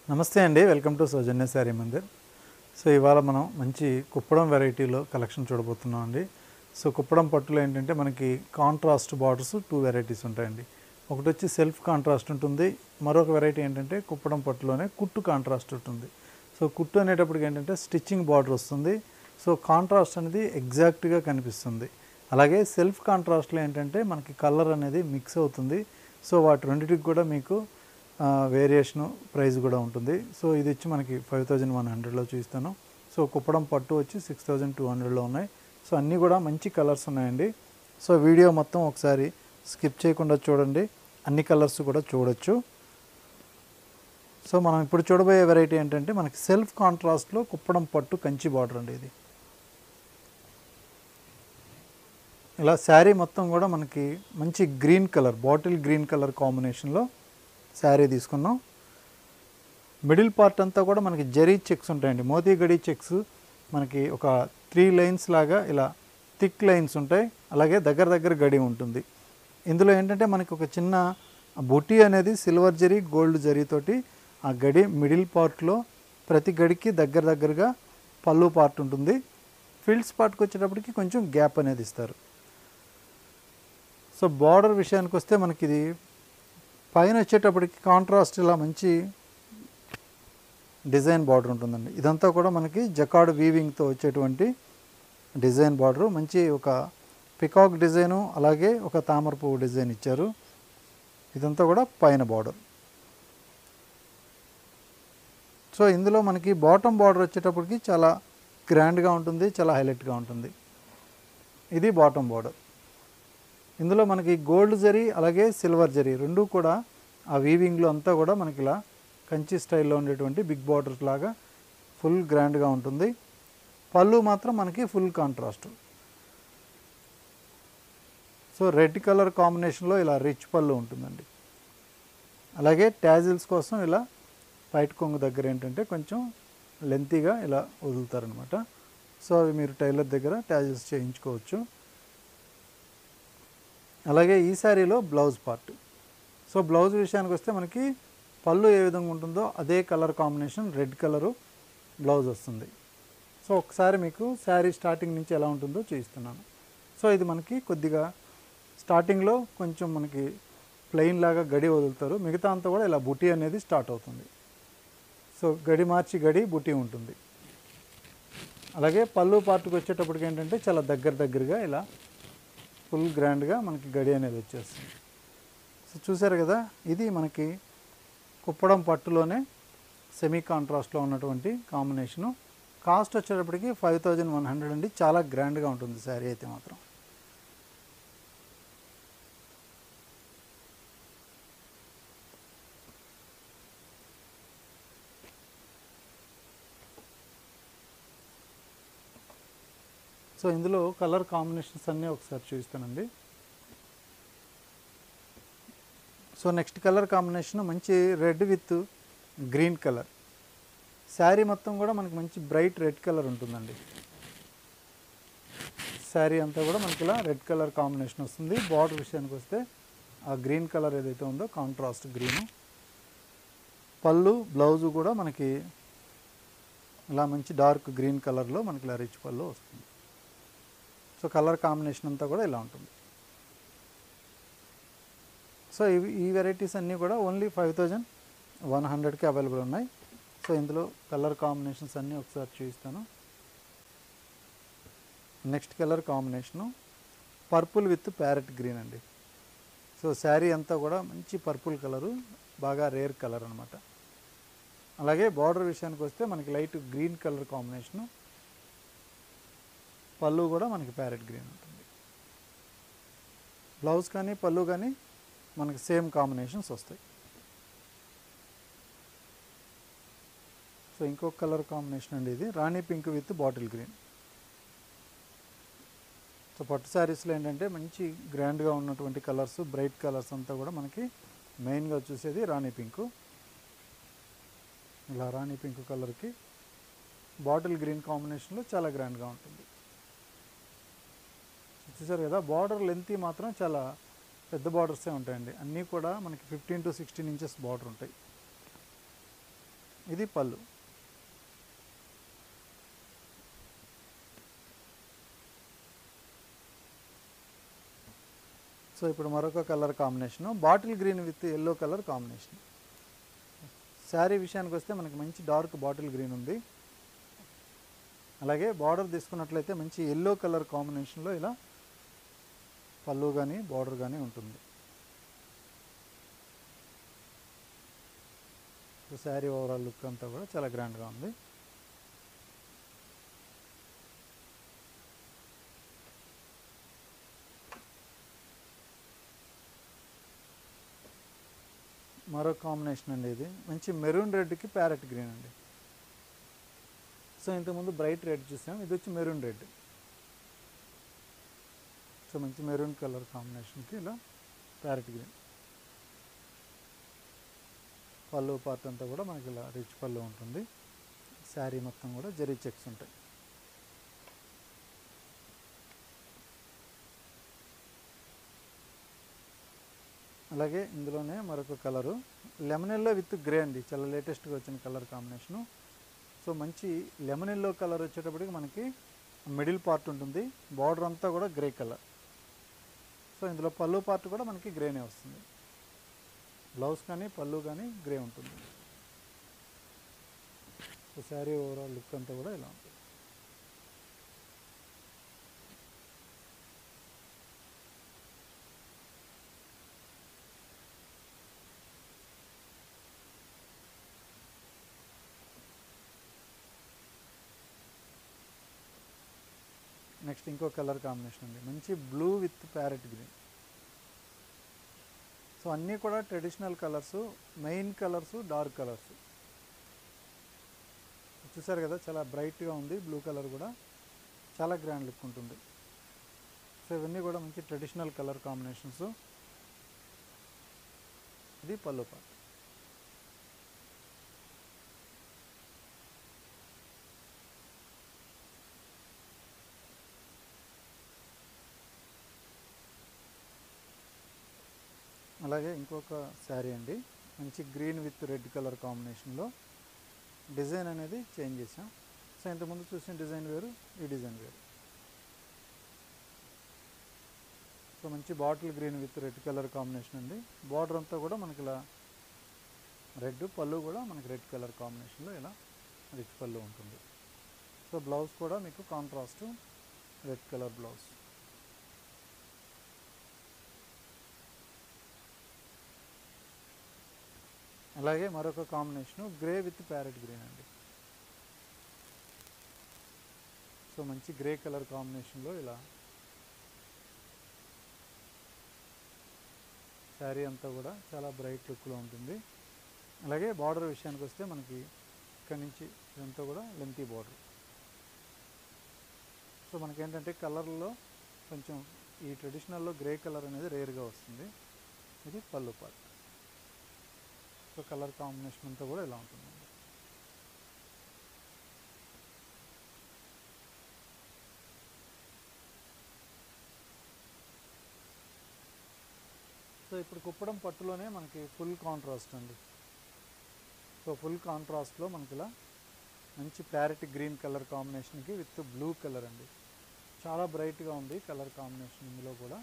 నమస్తే అండి welcome to Soujanya Saree Mandir so ఇవాళ మనం మంచి కుప్పడం వెరైటీలో కలెక్షన్ చూడబోతున్నాం అండి సో కుప్పడం పట్టులో ఏంటంటే మనకి కాంట్రాస్ట్ బార్డర్స్ టూ వెరైటీస్ ఉంటాయండి ఒకటి వచ్చి సెల్ఫ్ కాంట్రాస్ట్ ఉంటుంది మరొక వెరైటీ ఏంటంటే కుప్పడం పట్టులోనే కుట్టు కాంట్రాస్ట్ ఉంటుంది సో కుట్టు అనేటప్పటికి ఏంటంటే స్టిచ్చింగ్ బార్డర్ వస్తుంది సో కాంట్రాస్ట్ అనేది ఎగ్జాక్ట్గా కనిపిస్తుంది అలాగే సెల్ఫ్ కాంట్రాస్ట్లో ఏంటంటే మనకి కలర్ అనేది మిక్స్ అవుతుంది సో వాటి రెండింటికి కూడా మీకు వేరియేషను ప్రైస్ కూడా ఉంటుంది సో ఇది వచ్చి మనకి ఫైవ్ థౌజండ్ వన్ హండ్రెడ్లో చూస్తాను సో కుప్పడం పట్టు వచ్చి సిక్స్ థౌజండ్ టూ హండ్రెడ్లో ఉన్నాయి సో అన్నీ కూడా మంచి కలర్స్ ఉన్నాయండి సో వీడియో మొత్తం ఒకసారి స్కిప్ చేయకుండా చూడండి అన్ని కలర్స్ కూడా చూడొచ్చు సో మనం ఇప్పుడు చూడబోయే వెరైటీ ఏంటంటే మనకి సెల్ఫ్ కాంట్రాస్ట్లో కుప్పడం పట్టు కంచి బార్డర్ అండి ఇది ఇలా శారీ మొత్తం కూడా మనకి మంచి green colour bottle green colour కాంబినేషన్లో శారీ తీసుకున్నాం మిడిల్ పార్ట్ అంతా కూడా మనకి జరీ చెక్స్ ఉంటాయండి మోతీ గడి చెక్స్ మనకి ఒక త్రీ లైన్స్ లాగా ఇలా థిక్ లైన్స్ ఉంటాయి అలాగే దగ్గర దగ్గర గడి ఉంటుంది ఇందులో ఏంటంటే మనకి ఒక చిన్న బుటీ అనేది సిల్వర్ జరీ గోల్డ్ జరీతోటి ఆ గడి మిడిల్ పార్ట్లో ప్రతి గడికి దగ్గర దగ్గరగా పళ్ళు పార్ట్ ఉంటుంది ఫిల్డ్స్ పార్ట్కి వచ్చేటప్పటికి కొంచెం గ్యాప్ అనేది ఇస్తారు సో బార్డర్ విషయానికి వస్తే మనకి ఇది పైన వచ్చేటప్పటికి కాంట్రాస్ట్ ఇలా మంచి డిజైన్ బార్డర్ ఉంటుందండి ఇదంతా కూడా మనకి జకాడ్ వీవింగ్తో వచ్చేటువంటి డిజైన్ బార్డరు మంచి ఒక పికాక్ డిజైను అలాగే ఒక తామర పువ్వు డిజైన్ ఇచ్చారు ఇదంతా కూడా పైన బార్డర్ సో ఇందులో మనకి బాటమ్ బార్డర్ వచ్చేటప్పటికి చాలా గ్రాండ్గా ఉంటుంది చాలా హైలైట్గా ఉంటుంది ఇది బాటమ్ బార్డర్ ఇందులో మనకి గోల్డ్ జరీ అలాగే సిల్వర్ జరీ రెండు కూడా ఆ వీవింగ్లో అంతా కూడా మనకి ఇలా కంచి స్టైల్లో ఉండేటువంటి బిగ్ బార్డర్స్ లాగా ఫుల్ గ్రాండ్గా ఉంటుంది పళ్ళు మాత్రం మనకి full contrast so red colour కాంబినేషన్లో ఇలా రిచ్ పళ్ళు ఉంటుందండి అలాగే ట్యాజిల్స్ కోసం ఇలా పైట్ కొంగు దగ్గర ఏంటంటే కొంచెం లెంతీగా ఇలా వదులుతారనమాట సో అవి మీరు టైలర్ దగ్గర ట్యాజిల్స్ చేయించుకోవచ్చు అలాగే ఈ శారీలో బ్లౌజ్ పార్ట్ సో బ్లౌజ్ విషయానికి వస్తే మనకి పళ్ళు ఏ విధంగా ఉంటుందో అదే colour combination red colour blouse వస్తుంది సో ఒకసారి మీకు శారీ స్టార్టింగ్ నుంచి ఎలా ఉంటుందో చూపిస్తున్నాను సో ఇది మనకి కొద్దిగా స్టార్టింగ్లో కొంచెం మనకి ప్లెయిన్ లాగా గడి వదులుతారు మిగతా అంతా కూడా ఇలా బుటీ అనేది స్టార్ట్ అవుతుంది సో గడి మార్చి గడి బుటీ ఉంటుంది అలాగే పళ్ళు పార్ట్కి వచ్చేటప్పటికి ఏంటంటే చాలా దగ్గర దగ్గరగా ఇలా ఫుల్ గ్రాండ్గా మనకి గడి అనేది వచ్చేస్తుంది సో చూసారు కదా ఇది మనకి కుప్పడం పట్టులోనే సెమీ కాంట్రాస్ట్లో ఉన్నటువంటి కాంబినేషను కాస్ట్ వచ్చేటప్పటికి ఫైవ్ థౌజండ్ వన్ హండ్రెడ్ అండి చాలా గ్రాండ్గా ఉంటుంది శారీ అయితే మాత్రం సో ఇందులో కలర్ కాంబినేషన్స్ అన్నీ ఒకసారి చూపిస్తానండి సో నెక్స్ట్ కలర్ కాంబినేషన్ మంచి red with green colour sari మొత్తం కూడా మనకి మంచి బ్రైట్ రెడ్ కలర్ ఉంటుందండి శారీ అంతా కూడా మనకి ఇలా రెడ్ కలర్ కాంబినేషన్ వస్తుంది బార్డర్ విషయానికి వస్తే ఆ గ్రీన్ కలర్ ఏదైతే ఉందో కాంట్రాస్ట్ గ్రీను పళ్ళు బ్లౌజు కూడా మనకి ఇలా మంచి డార్క్ గ్రీన్ కలర్లో మనకి ఇలా రిచ్ పళ్ళు వస్తుంది సో కలర్ కాంబినేషన్ అంతా కూడా ఇలా ఉంటుంది సో ఇవి ఈ వెరైటీస్ అన్నీ కూడా ఓన్లీ ఫైవ్ థౌజండ్ వన్ హండ్రెడ్కి అవైలబుల్ ఉన్నాయి సో ఇందులో కలర్ కాంబినేషన్స్ అన్నీ ఒకసారి చూపిస్తాను next colour combination purple with parrot green అండి సో శారీ అంతా కూడా మంచి పర్పుల్ కలరు బాగా రేర్ కలర్ అనమాట అలాగే బార్డర్ విషయానికి వస్తే మనకి లైట్ గ్రీన్ కలర్ కాంబినేషను పళ్ళు కూడా మనకి ప్యారెట్ గ్రీన్ ఉంటుంది బ్లౌజ్ కానీ పళ్ళు కానీ మనకి సేమ్ కాంబినేషన్స్ వస్తాయి సో ఇంకొక కలర్ కాంబినేషన్ అండి ఇది rani pink with bottle green so పట్టు శారీస్లో ఏంటంటే మంచి గ్రాండ్గా ఉన్నటువంటి కలర్స్ బ్రైట్ కలర్స్ అంతా కూడా మనకి మెయిన్గా చూసేది రాణి పింకు ఇలా రాణి పింక్ కలర్కి బాటిల్ గ్రీన్ కాంబినేషన్లో చాలా గ్రాండ్గా ఉంటుంది చూసారు కదా బార్డర్ లెంత్ మాత్రం చాలా పెద్ద బార్డర్సే ఉంటాయండి అన్నీ కూడా మనకి fifteen to sixteen inches border ఉంటాయి ఇది పళ్ళు సో ఇప్పుడు మరొక colour combination bottle green with yellow colour combination sari విషయానికి వస్తే మనకి మంచి డార్క్ బాటిల్ గ్రీన్ ఉంది అలాగే బార్డర్ తీసుకున్నట్లయితే మంచి ఎల్లో కలర్ కాంబినేషన్లో ఇలా పళ్ళు కానీ బార్డర్ కానీ ఉంటుంది శారీ ఓవరాల్ లుక్ అంతా కూడా చాలా గ్రాండ్గా ఉంది మరో కాంబినేషన్ అండి ఇది మంచి మెరూన్ రెడ్కి ప్యారెట్ గ్రీన్ అండి సో ఇంతకుముందు బ్రైట్ రెడ్ చూసాం ఇది వచ్చి మెరూన్ రెడ్ సో మంచి మెరూన్ కలర్ కాంబినేషన్కి ఇలా ప్యారెట్ గ్రీన్ పళ్ళు పార్ట్ అంతా కూడా మనకి ఇలా రిచ్ పళ్ళు ఉంటుంది శారీ మొత్తం కూడా జరీ చెక్స్ ఉంటాయి అలాగే ఇందులోనే మరొక colour lemon yellow with grey అండి చాలా లేటెస్ట్గా వచ్చిన కలర్ కాంబినేషను సో మంచి లెమన్ ఎల్లో కలర్ వచ్చేటప్పటికి మనకి మిడిల్ పార్ట్ ఉంటుంది బార్డర్ అంతా కూడా గ్రే కలర్ సో ఇందులో పళ్ళు పార్ట్ కూడా మనకి గ్రేనే వస్తుంది బ్లౌజ్ కానీ పళ్ళు కానీ గ్రే ఉంటుంది సో శారీ ఓవరాల్ లుక్ అంతా కూడా ఇలా ఉంటుంది నెక్స్ట్ ఇంకో కలర్ కాంబినేషన్ ఉంది మంచి blue with parrot green so అన్నీ కూడా traditional colours main colours dark colours చూసారు కదా చాలా బ్రైట్గా ఉంది బ్లూ కలర్ కూడా చాలా గ్రాండ్ లుక్ ఉంటుంది సో ఇవన్నీ కూడా మంచి ట్రెడిషనల్ కలర్ కాంబినేషన్స్ ఇది పళ్ళు పాట అలాగే ఇంకొక శారీ అండి మంచి గ్రీన్ విత్ రెడ్ కలర్ కాంబినేషన్లో డిజైన్ అనేది చేంజ్ చేసాం సో ఇంతకుముందు చూసిన డిజైన్ వేరు ఈ డిజైన్ వేరు సో మంచి bottle green with red colour combination అండి బార్డర్ అంతా కూడా మనకి ఇలా రెడ్ పళ్ళు కూడా మనకి రెడ్ కలర్ కాంబినేషన్లో ఇలా రిచ్ పళ్ళు ఉంటుంది సో బ్లౌజ్ కూడా మీకు కాంట్రాస్ట్ రెడ్ కలర్ బ్లౌజ్ అలాగే మరొక combination grey with parrot green అండి సో మంచి గ్రే కలర్ కాంబినేషన్లో ఇలా శారీ అంతా కూడా చాలా బ్రైట్ లుక్లో ఉంటుంది అలాగే బార్డర్ విషయానికి వస్తే మనకి ఇక్కడి నుంచి ఇదంతా కూడా లెంతీ బార్డర్ సో మనకేంటంటే కలర్లో కొంచెం ఈ ట్రెడిషనల్లో గ్రే కలర్ అనేది రేర్గా వస్తుంది ఇది పళ్ళు పార్ట్ సో కలర్ కాంబినేషన్ అంతా కూడా ఇలా ఉంటుందండి సో ఇప్పుడు కుప్పడం పట్టులోనే మనకి ఫుల్ కాంట్రాస్ట్ అండి సో ఫుల్ కాంట్రాస్ట్లో మనకి ఇలా మంచి ప్యారెట్ గ్రీన్ కలర్ కాంబినేషన్కి విత్ బ్లూ కలర్ అండి చాలా బ్రైట్గా ఉంది కలర్ కాంబినేషన్ ఇందులో కూడా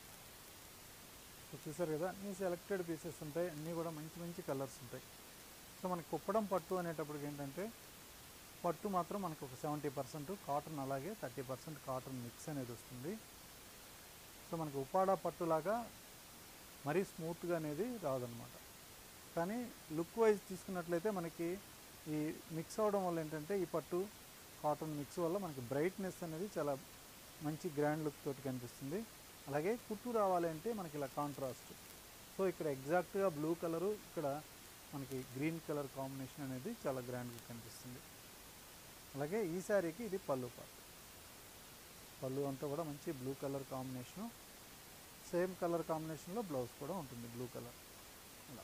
సో చూసారు కదా అన్ని సెలెక్టెడ్ పీసెస్ ఉంటాయి అన్నీ కూడా మంచి మంచి కలర్స్ ఉంటాయి సో మనకి కుప్పడం పట్టు అనేటప్పటికి ఏంటంటే పట్టు మాత్రం మనకు ఒక సెవెంటీ పర్సెంట్ కాటన్ అలాగే థర్టీ పర్సెంట్ కాటన్ మిక్స్ అనేది వస్తుంది సో మనకి ఉపాడా పట్టులాగా మరీ స్మూత్గా అనేది రాదనమాట కానీ లుక్ వైజ్ తీసుకున్నట్లయితే మనకి ఈ మిక్స్ అవడం వల్ల ఏంటంటే ఈ పట్టు కాటన్ మిక్స్ వల్ల మనకి బ్రైట్నెస్ అనేది చాలా మంచి గ్రాండ్ లుక్ తోటి కనిపిస్తుంది అలాగే కుట్టు రావాలి అంటే మనకి ఇలా కాంట్రాస్ట్ సో ఇక్కడ ఎగ్జాక్ట్గా బ్లూ కలరు ఇక్కడ మనకి గ్రీన్ కలర్ కాంబినేషన్ అనేది చాలా గ్రాండ్గా కనిపిస్తుంది అలాగే ఈ శారీకి ఇది పళ్ళు పార్ట్ పళ్ళు అంతా కూడా మంచి blue colour combination same colour కాంబినేషన్లో బ్లౌజ్ కూడా ఉంటుంది బ్లూ కలర్ అలా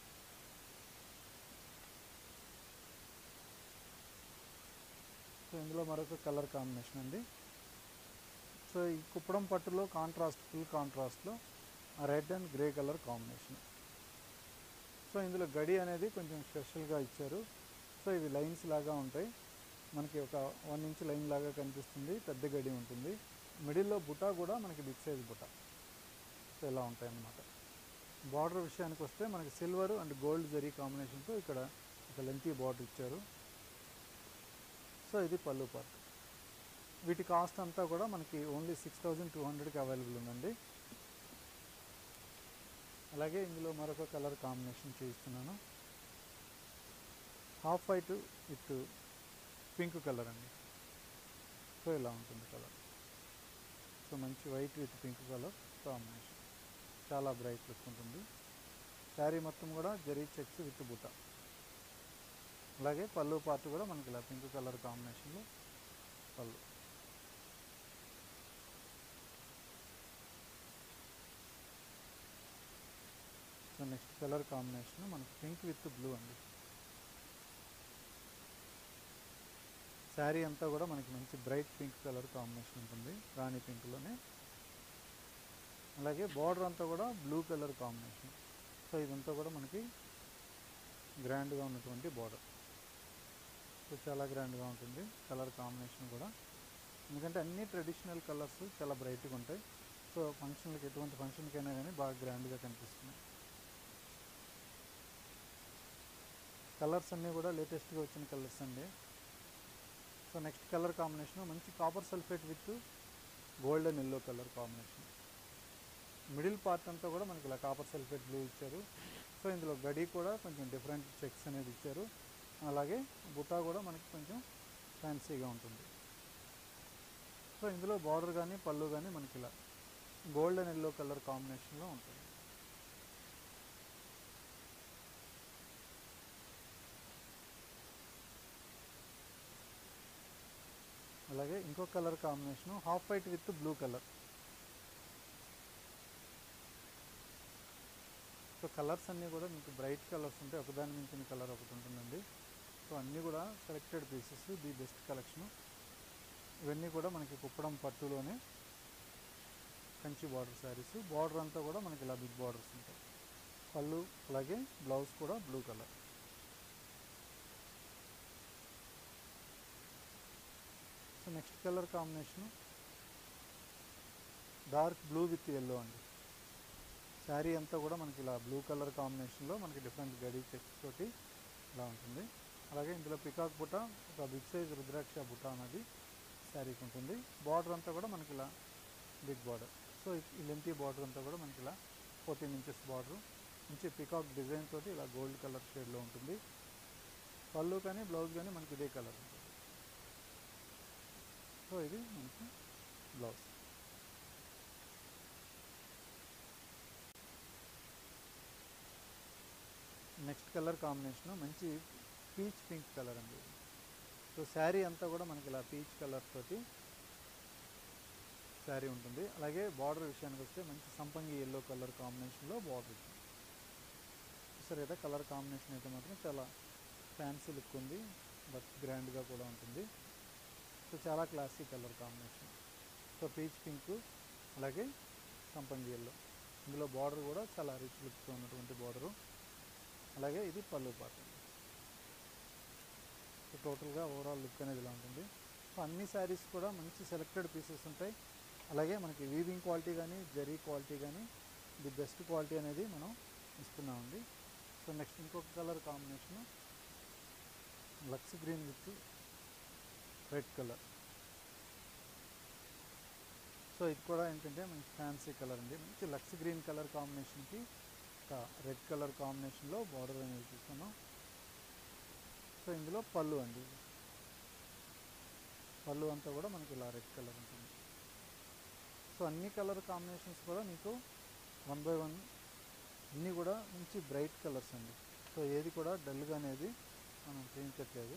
సో ఇందులో మరొక కలర్ కాంబినేషన్ అండి సో ఈ కుప్పడం పట్టులో కాంట్రాస్ట్ ఫుల్ కాంట్రాస్ట్లో red and grey colour combination so ఇందులో గడి అనేది కొంచెం స్పెషల్గా ఇచ్చారు సో ఇవి లైన్స్ లాగా ఉంటాయి మనకి ఒక వన్ ఇంచ్ లైన్ లాగా కనిపిస్తుంది పెద్ద గడి ఉంటుంది మిడిల్లో బుటా కూడా మనకి బిగ్ సైజ్ బుటా సో ఇలా ఉంటాయి అన్నమాట బార్డర్ విషయానికి వస్తే మనకి సిల్వర్ అండ్ గోల్డ్ జరీ కాంబినేషన్తో ఇక్కడ ఒక లెంతీ బార్డర్ ఇచ్చారు సో ఇది పళ్ళు పార్ట్ వీటి కాస్ట్ అంతా కూడా మనకి ఓన్లీ సిక్స్ థౌజండ్ టూ హండ్రెడ్కి అవైలబుల్ ఉందండి అలాగే ఇందులో మరొక కలర్ కాంబినేషన్ చూపిస్తున్నాను half white with pink colour అండి సో ఇలా ఉంటుంది కలర్ సో మంచి white with pink colour combination చాలా బ్రైట్ లుక్ ఉంటుంది శారీ మొత్తం కూడా జరీ చెక్స్ విత్ బుట్ట అలాగే పళ్ళు పార్ట్ కూడా మనకి ఇలా పింక్ కలర్ కాంబినేషన్లో పళ్ళు సో నెక్స్ట్ కలర్ కాంబినేషన్ మనకి పింక్ విత్ బ్లూ అండి శారీ అంతా కూడా మనకి మంచి బ్రైట్ పింక్ కలర్ కాంబినేషన్ ఉంటుంది రాణి పింక్లోనే అలాగే బార్డర్ అంతా కూడా బ్లూ కలర్ కాంబినేషన్ సో ఇదంతా కూడా మనకి గ్రాండ్గా ఉన్నటువంటి బార్డర్ సో చాలా గ్రాండ్గా ఉంటుంది కలర్ కాంబినేషన్ కూడా ఎందుకంటే అన్ని ట్రెడిషనల్ కలర్స్ చాలా బ్రైట్గా ఉంటాయి సో ఫంక్షన్లకి ఎటువంటి ఫంక్షన్కైనా కానీ బాగా గ్రాండ్గా కనిపిస్తున్నాయి కలర్స్ అన్నీ కూడా లేటెస్ట్గా వచ్చిన కలర్స్ అండి సో నెక్స్ట్ కలర్ కాంబినేషన్ మంచి copper sulphate with golden yellow colour combination middle part అంతా కూడా మనకి ఇలా కాపర్ సల్ఫేట్ బ్లూ ఇచ్చారు సో ఇందులో గడి కూడా కొంచెం డిఫరెంట్ చెక్స్ అనేది ఇచ్చారు అలాగే బుటా కూడా మనకి కొంచెం ఫ్యాన్సీగా ఉంటుంది సో ఇందులో బార్డర్ కానీ పళ్ళు కానీ మనకి ఇలా గోల్డెన్ ఎల్లో కలర్ కాంబినేషన్లో ఉంటుంది అలాగే ఇంకో colour combination half white with blue colour so colours అన్నీ కూడా మీకు బ్రైట్ కలర్స్ ఉంటాయి ఒకదాని మించిన కలర్ ఒకటి ఉంటుందండి సో అన్నీ కూడా selected pieces the best collection ఇవన్నీ కూడా మనకి కుప్పడం పట్టులోనే కంచి బార్డర్ శారీస్ బార్డర్ అంతా కూడా మనకి ఇలా బిగ్ బార్డర్స్ ఉంటాయి పళ్ళు అలాగే బ్లౌజ్ కూడా blue colour so next colour combination dark blue with yellow అండి శారీ అంతా కూడా మనకి ఇలా బ్లూ కలర్ కాంబినేషన్లో మనకి డిఫరెంట్ గడి చెక్స్ తోటి ఇలా ఉంటుంది అలాగే ఇందులో పికాక్ బుట్ట ఒక బిగ్ సైజ్ రుద్రాక్ష బుట్ట అనేది శారీకి ఉంటుంది బార్డర్ అంతా కూడా మనకి ఇలా బిగ్ బార్డర్ సో ఈ లెంతీ బార్డర్ అంతా కూడా మనకి ఇలా ఫోర్టీన్ ఇంచెస్ బార్డర్ మంచి పికాక్ డిజైన్ తోటి ఇలా గోల్డ్ కలర్ షేడ్లో ఉంటుంది పళ్ళు కానీ బ్లౌజ్ కానీ మనకి ఇదే కలర్ ఉంటుంది సో ఇది మనకి బ్లౌజ్ నెక్స్ట్ కలర్ కాంబినేషన్ మంచి పీచ్ పింక్ కలర్ అండి ఇది. సో శారీ అంతా కూడా మనకి ఇలా పీచ్ కలర్ తోటి శారీ ఉంటుంది అలాగే బార్డర్ విషయానికి వస్తే మంచి సంపంగి ఎల్లో కలర్ కాంబినేషన్లో బార్డర్ ఇచ్చింది సరే అయితే కలర్ కాంబినేషన్ అయితే మాత్రం చాలా ఫ్యాన్సీ లుక్ ఉంది బట్ గ్రాండ్గా కూడా ఉంటుంది సో చాలా classy colour combination so peach pink అలాగే సంపంగి ఎల్లో ఇందులో బార్డర్ కూడా చాలా రిచ్ లుక్తో ఉన్నటువంటి బార్డరు అలాగే ఇది పళ్ళు పాట సో టోటల్గా ఓవరాల్ లుక్ అనేది ఇలా ఉంటుంది సో అన్ని శారీస్ కూడా మంచి సెలెక్టెడ్ పీసెస్ ఉంటాయి అలాగే మనకి వీవింగ్ క్వాలిటీ కానీ జరీ క్వాలిటీ కానీ ది బెస్ట్ క్వాలిటీ అనేది మనం ఇస్తున్నామండి సో నెక్స్ట్ ఇంకొక colour combination lux green with red colour so ఇది కూడా ఏంటంటే మంచి ఫ్యాన్సీ కలర్ అండి మంచి లక్స్ గ్రీన్ కలర్ కాంబినేషన్కి ఒక రెడ్ కలర్ కాంబినేషన్లో బార్డర్ అనేది చూస్తున్నాం సో ఇందులో పళ్ళు అండి పళ్ళు అంతా కూడా మనకి ఇలా రెడ్ కలర్ ఉంటుంది సో అన్ని కలర్ కాంబినేషన్స్ కూడా మీకు వన్ బై వన్ అన్నీ కూడా మంచి బ్రైట్ కలర్స్ అండి సో ఏది కూడా డల్గా అనేది మనం చేయించట్లేదు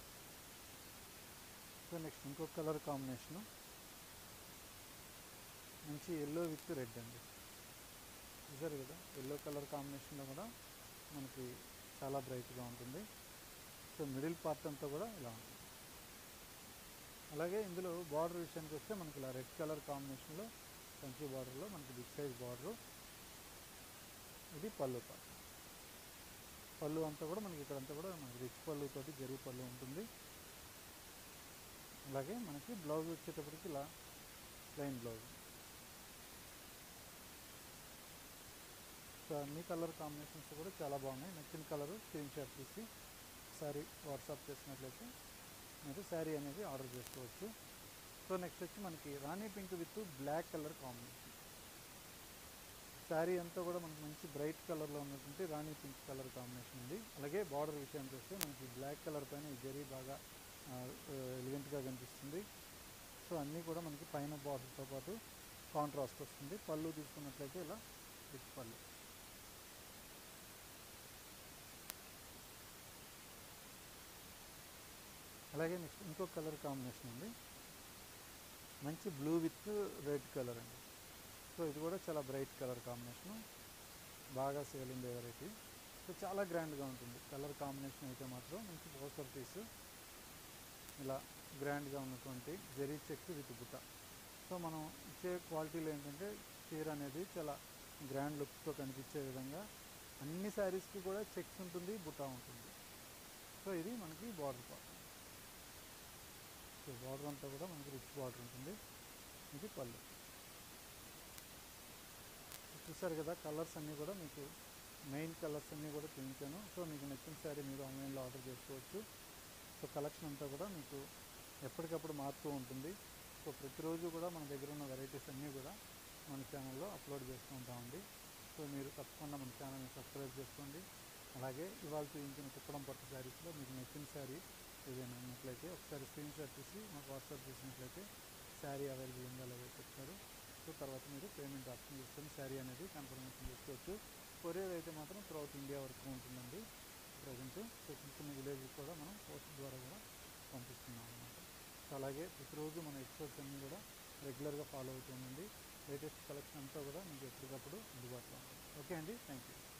సో నెక్స్ట్ ఇంకొక కలర్ కాంబినేషను మంచి ఎల్లో విత్ రెడ్ అండి చూసారు కదా ఎల్లో కలర్ కాంబినేషన్లో కూడా మనకి చాలా బ్రైట్గా ఉంటుంది సో మిడిల్ పార్ట్ అంతా కూడా ఇలా ఉంటుంది అలాగే ఇందులో బార్డర్ విషయానికి వస్తే మనకి ఇలా రెడ్ కలర్ కాంబినేషన్లో కంచి బార్డర్లో మనకి బిగ్ సైజ్ బార్డరు ఇది పళ్ళు పార్ట్ పళ్ళు అంతా కూడా మనకి ఇక్కడంతా కూడా మనకి రిచ్ పళ్ళు పళ్ళుతోటి జరీ పళ్ళు ఉంటుంది అలాగే మనకి బ్లౌజ్ వచ్చేటప్పటికి ఇలా ప్లెయిన్ బ్లౌజ్ సో అన్ని కలర్ కాంబినేషన్స్ కూడా చాలా బాగున్నాయి నచ్చిన కలర్ స్క్రీన్ షాట్ తీసి శారీ వాట్సాప్ చేసినట్లయితే మీరు శారీ అనేది ఆర్డర్ చేసుకోవచ్చు సో నెక్స్ట్ వచ్చి మనకి rani pink with black colour combination sari అంతా కూడా మనకి మంచి బ్రైట్ కలర్లో ఉన్నటువంటి రాణి పింక్ కలర్ కాంబినేషన్ ఉంది అలాగే బార్డర్ విషయానికి వస్తే మనకి బ్లాక్ కలర్ పైన ఈ జరీ బాగా ఎలిగెంట్గా కనిపిస్తుంది సో అన్నీ కూడా మనకి పైన బార్డర్తో పాటు కాంట్రాస్ట్ వస్తుంది పళ్ళు తీసుకున్నట్లయితే ఇలా రిచ్ పళ్ళు అలాగే నెక్స్ట్ ఇంకొక కలర్ కాంబినేషన్ ఉంది మంచి బ్లూ విత్ రెడ్ కలర్ అండి సో ఇది కూడా చాలా బ్రైట్ కలర్ కాంబినేషన్ బాగా సేల్ ఉండే వెరైటీ సో చాలా గ్రాండ్గా ఉంటుంది కలర్ కాంబినేషన్ అయితే మాత్రం మంచి పోస్టర్ పీస్ ఇలా గ్రాండ్గా ఉన్నటువంటి జరీ చెక్ విత్ బుట్ట సో మనం ఇచ్చే క్వాలిటీలో ఏంటంటే చీర అనేది చాలా గ్రాండ్ లుక్తో కనిపించే విధంగా అన్ని శారీస్కి కూడా చెక్స్ ఉంటుంది బుట్ట ఉంటుంది సో ఇది మనకి బార్డర్ పార్ట్ సో బార్డర్ అంతా కూడా మనకి రిచ్ బార్డర్ ఉంటుంది ఇది పళ్ళు చూసారు కదా కలర్స్ అన్నీ కూడా మీకు మెయిన్ కలర్స్ అన్నీ కూడా చూపించాను సో మీకు నచ్చిన శారీ మీరు ఆన్లైన్లో ఆర్డర్ చేసుకోవచ్చు సో కలెక్షన్ అంతా కూడా మీకు ఎప్పటికప్పుడు మారుతూ ఉంటుంది సో ప్రతిరోజు కూడా మన దగ్గర ఉన్న వెరైటీస్ అన్నీ కూడా మన ఛానల్లో అప్లోడ్ చేస్తూ ఉంటామండి సో మీరు తప్పకుండా మన ఛానల్ని సబ్స్క్రైబ్ చేసుకోండి అలాగే ఇవాళ చూపించిన కుప్పడం పట్టు శారీస్లో మీకు నచ్చిన శారీ ఏదైనా ఉన్నట్లయితే ఒకసారి స్క్రీన్ షాట్ తీసి మాకు వాట్సాప్ చేసినట్లయితే శారీ అవైలబుల్ ఉందా లేదో చెప్తారు సో తర్వాత మీరు పేమెంట్ ఆప్షన్ చేసుకొని శారీ అనేది కన్ఫర్మేషన్ చేసుకోవచ్చు కొరియర్ అయితే మాత్రం త్రూఅవుట్ ఇండియా వరకు ఉంటుందండి ప్రజెంట్ సో చిన్న చిన్న విలేజ్ కూడా మనం పోస్ట్ ద్వారా కూడా పంపిస్తున్నాం అనమాట సో అలాగే ప్రతిరోజు మన ఎపిసోడ్స్ అన్నీ కూడా రెగ్యులర్గా ఫాలో అవుతుందండి లేటెస్ట్ కలెక్షన్ అంతా కూడా మీకు ఎప్పటికప్పుడు అందుబాటులో ఉంటుంది ఓకే అండి థ్యాంక్ యూ